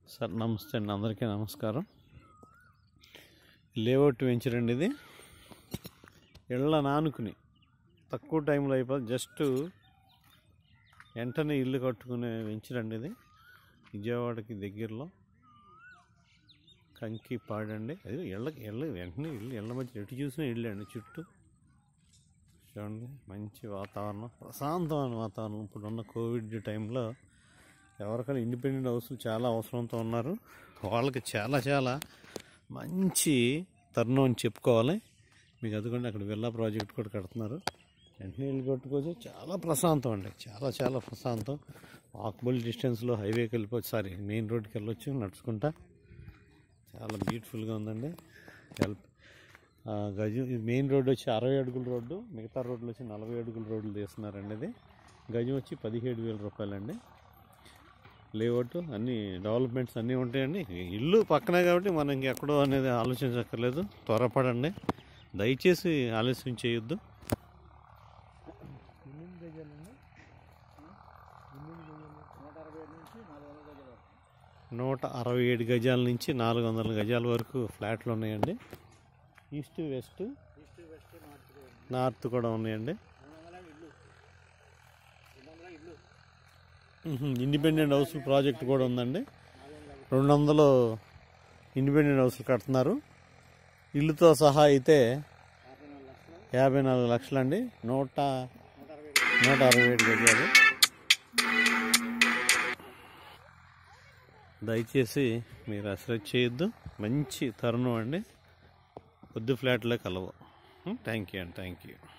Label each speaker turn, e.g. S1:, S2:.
S1: Sir నమస్తే అండి అందరికీ నమస్కారం లేఅవుట్ వెంచర్ అండి ఇది ఇళ్ళ నానుకుని తక్కువ టైంలో అయిపోయి జస్ట్ వెంటనే ఇల్లు కట్టుకునే వెంచర్ అండి ఇది విజయవాడకి దగ్గరలో కంకి పాడండి అది ఇళ్ళకి ఇళ్ళ వెంటనే ఇల్లు ఇళ్ళ మధ్య ఎటు చూసినా ఇల్లు అండి చుట్టూ చూడండి మంచి వాతావరణం ప్రశాంతమైన వాతావరణం ఇప్పుడున్న కోవిడ్ టైంలో ఎవరికైనా ఇండిపెండెంట్ హౌస్లు చాలా అవసరంతో ఉన్నారు వాళ్ళకి చాలా చాలా మంచి తరుణం అని చెప్పుకోవాలి మీకు అదిగోండి అక్కడ విల్లా ప్రాజెక్ట్ కూడా కడుతున్నారు వెంటనే ఇల్లు కట్టుకోవచ్చు చాలా ప్రశాంతం అండి చాలా చాలా ప్రశాంతం వాకబుల్ డిస్టెన్స్లో హైవేకి వెళ్ళిపోవచ్చు సారీ మెయిన్ రోడ్కి వెళ్ళొచ్చు నడుచుకుంటా చాలా బ్యూటిఫుల్గా ఉందండి హెల్ప్ ఆ, గజం ఇది మెయిన్ రోడ్డు వచ్చి అరవై అడుగుల రోడ్డు మిగతా రోడ్లు వచ్చి నలభై అడుగుల రోడ్లు తీస్తున్నారండి ఇది గజం వచ్చి పదిహేడు వేల రూపాయలండి లేఅవుట్ అన్ని డెవలప్మెంట్స్ అన్నీ ఉంటాయండి ఇల్లు పక్కనే కాబట్టి మనం ఇంకెక్కడో అనేది ఆలోచించక్కర్లేదు త్వరపడండి దయచేసి ఆలస్యం చేయొద్దు నూట అరవై ఏడు గజాల నుంచి నాలుగు వందల గజాల వరకు ఫ్లాట్లు ఉన్నాయండి ఈస్ట్ వెస్ట్ నార్త్ కూడా ఉన్నాయండి మ్మ్. ఇండిపెండెంట్ హౌస్ ప్రాజెక్ట్ కూడా ఉందండి రెండు వందలు ఇండిపెండెంట్ హౌస్లు కడుతున్నారు ఇల్లుతో సహా అయితే యాభై నాలుగు లక్షలండి నూట నూట అరవై ఏడు గజాలు దయచేసి మీరు అసలు చేయొద్దు మంచి తరుణం అండి కొద్ది ఫ్లాట్లే కలవు థ్యాంక్ యూ అండి థ్యాంక్ యూ